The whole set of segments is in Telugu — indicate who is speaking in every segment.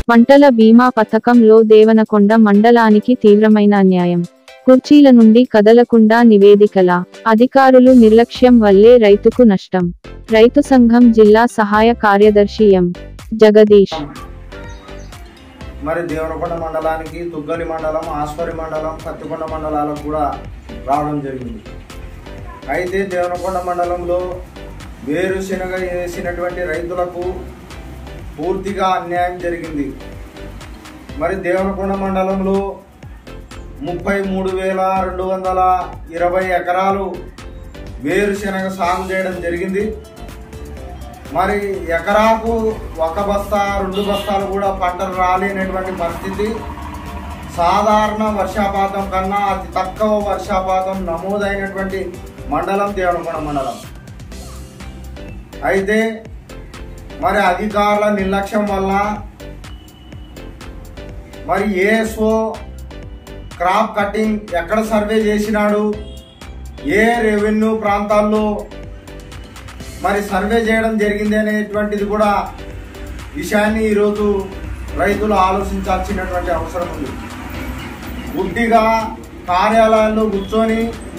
Speaker 1: పంటల బీమా పథకంలో దేవనకొండ మండలానికి తీవ్రమైన అన్యాయం కుర్చీల నుండి కదలకుండా నివేదికల అధికారులు నిర్లక్ష్యం వల్లే రైతుకు నష్టం రైతు సంఘం జిల్లా సహాయ కార్యదర్శి ఎం జగదీష్
Speaker 2: మరి దేవనకొండ మండలానికి తుగ్గలి మండలం ఆస్పరి మండలం పత్తికొండ మండలాలకు కూడా రావడం జరిగింది అయితే దేవనకొండ మండలంలో వేరుశెనగ వేసినటువంటి రైతులకు పూర్తిగా అన్యాయం జరిగింది మరి దేవనకొండ మండలంలో ముప్పై మూడు వేల రెండు వందల ఇరవై ఎకరాలు వేరుశెనగ సాగు చేయడం జరిగింది మరి ఎకరాకు ఒక బస్తా రెండు బస్తాలు కూడా పంటలు రాలేనటువంటి పరిస్థితి సాధారణ వర్షాపాతం కన్నా అతి తక్కువ వర్షాపాతం నమోదైనటువంటి మండలం దేవనకొండ మండలం అయితే మరి అధికారుల నిర్లక్ష్యం వల్ల మరి ఏఎస్ఓ క్రాప్ కటింగ్ ఎక్కడ సర్వే చేసినాడు ఏ రెవెన్యూ ప్రాంతాల్లో మరి సర్వే చేయడం జరిగింది అనేటువంటిది కూడా విషయాన్ని ఈరోజు రైతులు ఆలోచించాల్సినటువంటి అవసరం ఉంది గుడ్డిగా కార్యాలయాల్లో కూర్చొని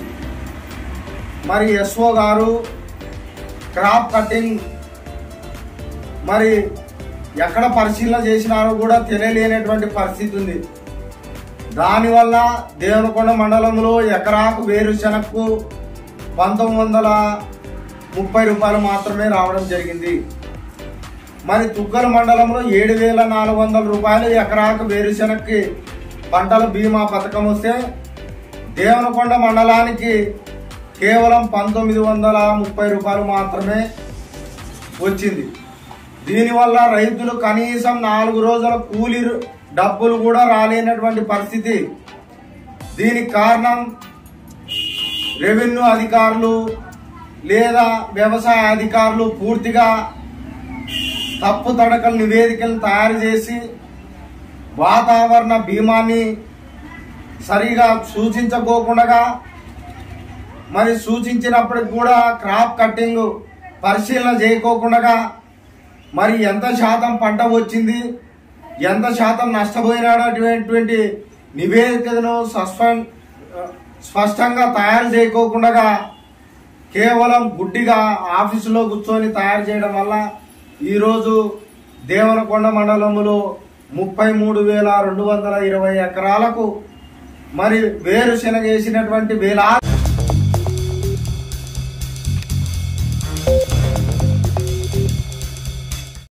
Speaker 2: మరి ఎస్ఓ గారు క్రాప్ కటింగ్ మరి ఎక్కడ పరిశీలన చేసినారో కూడా తెలియలేనటువంటి పరిస్థితి ఉంది దానివల్ల దేవనకొండ మండలంలో ఎకరాకు వేరుశనగకు పంతొమ్మిది వందల ముప్పై రూపాయలు మాత్రమే రావడం జరిగింది మరి తుగ్గల మండలంలో ఏడు వేల నాలుగు వందల రూపాయలు ఎకరాకు వేరుశనగకి పంటల బీమా పథకం వస్తే దేవనకొండ మండలానికి కేవలం పంతొమ్మిది వందల ముప్పై రూపాయలు మాత్రమే వచ్చింది దీనివల్ల రైతులు కనీసం నాలుగు రోజుల కూలీ డబ్బులు కూడా రాలేనటువంటి పరిస్థితి దీనికి కారణం రెవెన్యూ అధికారులు లేదా వ్యవసాయ అధికారులు పూర్తిగా తప్పు తడకల నివేదికలను తయారు చేసి వాతావరణ బీమాని సరిగా సూచించకోకుండా మరి సూచించినప్పటికి కూడా క్రాప్ కట్టింగ్ పరిశీలన చేయకోకుండా మరి ఎంత శాతం పంట వచ్చింది ఎంత శాతం నష్టపోయినటువంటి నివేదికను సస్పెండ్ స్పష్టంగా తయారు చేయకోకుండా కేవలం గుడ్డిగా ఆఫీసులో కూర్చొని తయారు చేయడం వల్ల ఈరోజు దేవనకొండ మండలంలో ముప్పై మూడు వేల రెండు వందల ఇరవై ఎకరాలకు మరి వేరుశెనగ వేసినటువంటి వేలాది